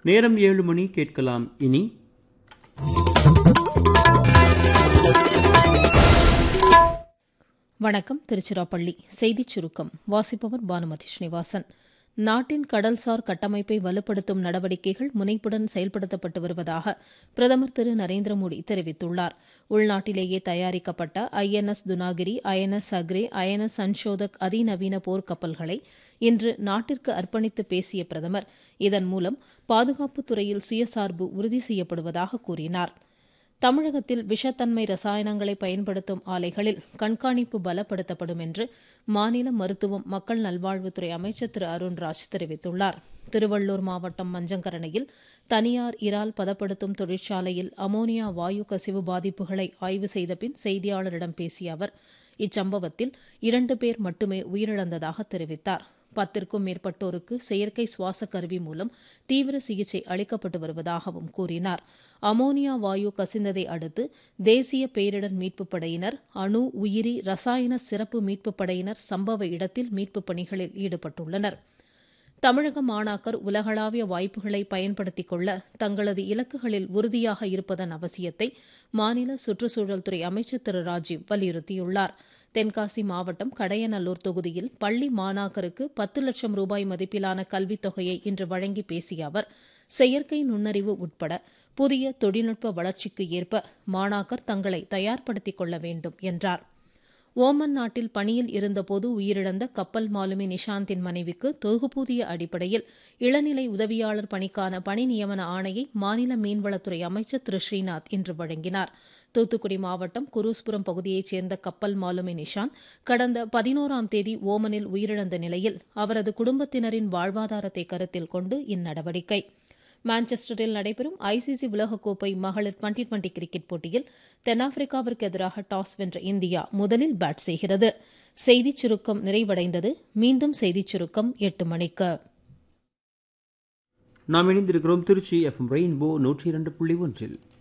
நேரம் ஏழு மணி கேட்கலாம் இனி வணக்கம் திருச்சிராப்பள்ளி செய்திச் சுருக்கம் வாசிப்பவர் பானுமதி ஸ்ரீனிவாசன் நாட்டின் கடல்சார் கட்டமைப்பை வலுப்படுத்தும் நடவடிக்கைகள் முனைப்புடன் செயல்படுத்தப்பட்டு வருவதாக பிரதமர் திரு நரேந்திர மோடி தெரிவித்துள்ளார் உள்நாட்டிலேயே தயாரிக்கப்பட்ட INS Dunagiri INS Akray INS Sanshodhak அதிநவீன போர்க்கப்பல்களை இன்று நாட்டிற்கு அர்ப்பணித்து பேசிய பிரதமர் இதன் மூலம் பாதுகாப்புத் துறையில் சுயசார்பு உறுதி செய்யப்படுவதாக கூறினார் தமிழகத்தில் விஷத்தன்மை ரசாயனங்களை பயன்படுத்தும் ஆலைகளில் கண்காணிப்பு பலப்படுத்தப்படும் என்று மாநில மருத்துவம் மக்கள் நல்வாழ்வுத்துறை அமைச்சர் திரு அருண்ராஜ் தெரிவித்துள்ளார் திருவள்ளூர் மாவட்டம் மஞ்சங்கரணையில் தனியார் இறால் பதப்படுத்தும் தொழிற்சாலையில் அமோனியா வாயு கசிவு பாதிப்புகளை ஆய்வு செய்த பின் செய்தியாளரிடம் பேசிய அவர் இச்சம்பவத்தில் இரண்டு பேர் மட்டுமே உயிரிழந்ததாக தெரிவித்தார் பத்திற்கும் மேற்பட்டோருக்கு செயற்கை சுவாச கருவி மூலம் தீவிர சிகிச்சை அளிக்கப்பட்டு வருவதாகவும் கூறினார் அமோனியா வாயு கசிந்ததை அடுத்து தேசிய பேரிடர் மீட்புப் படையினர் அணு உயிரி ரசாயன சிறப்பு மீட்புப் படையினர் சம்பவ இடத்தில் மீட்புப் பணிகளில் ஈடுபட்டுள்ளனர் தமிழக மாணாக்கர் உலகளாவிய வாய்ப்புகளை பயன்படுத்திக் கொள்ள தங்களது இலக்குகளில் உறுதியாக இருப்பதன் அவசியத்தை மாநில சுற்றுச்சூழல் துறை அமைச்சர் திரு ராஜீவ் வலியுறுத்தியுள்ளார் தென்காசி மாவட்டம் கடையநல்லூர் தொகுதியில் பள்ளி மாணாக்கருக்கு பத்து லட்சம் ரூபாய் மதிப்பிலான கல்வித் தொகையை இன்று வழங்கி பேசிய அவர் செயற்கை நுண்ணறிவு உட்பட புதிய தொழில்நுட்ப வளர்ச்சிக்கு ஏற்ப மாணாக்கர் தங்களை தயார்படுத்திக் கொள்ள வேண்டும் என்றார் ஓமன் நாட்டில் பணியில் இருந்தபோது உயிரிழந்த கப்பல் மாலுமி நிஷாந்தின் மனைவிக்கு தொகுப்பூதிய அடிப்படையில் இளநிலை உதவியாளர் பணிக்கான பணி நியமன ஆணையை மாநில மீன்வளத்துறை அமைச்சர் திரு ஸ்ரீநாத் இன்று வழங்கினார் தூத்துக்குடி மாவட்டம் குரூஸ்புரம் பகுதியைச் சேர்ந்த கப்பல் மாலுமி நிஷாந்த் கடந்த பதினோராம் தேதி ஓமனில் உயிரிழந்த நிலையில் அவரது குடும்பத்தினரின் வாழ்வாதாரத்தை கருத்தில் கொண்டு இந்நடவடிக்கை மான்செஸ்டரில் நடைபெறும் ஐசிசி உலகக்கோப்பை மகளிர் டுவெண்டி டுவெண்டி கிரிக்கெட் போட்டியில் தென்னாப்பிரிக்காவிற்கு எதிராக டாஸ் வென்ற இந்தியா முதலில் பேட் செய்கிறது செய்திச் சுருக்கம் நிறைவடைந்தது மீண்டும் செய்திச் சுருக்கம் எட்டு மணிக்கு நாம் இணைந்திருக்கிறோம் திருச்சி எஃப்எம் ரெயின்போ நூற்றி இரண்டு புள்ளி ஒன்றில்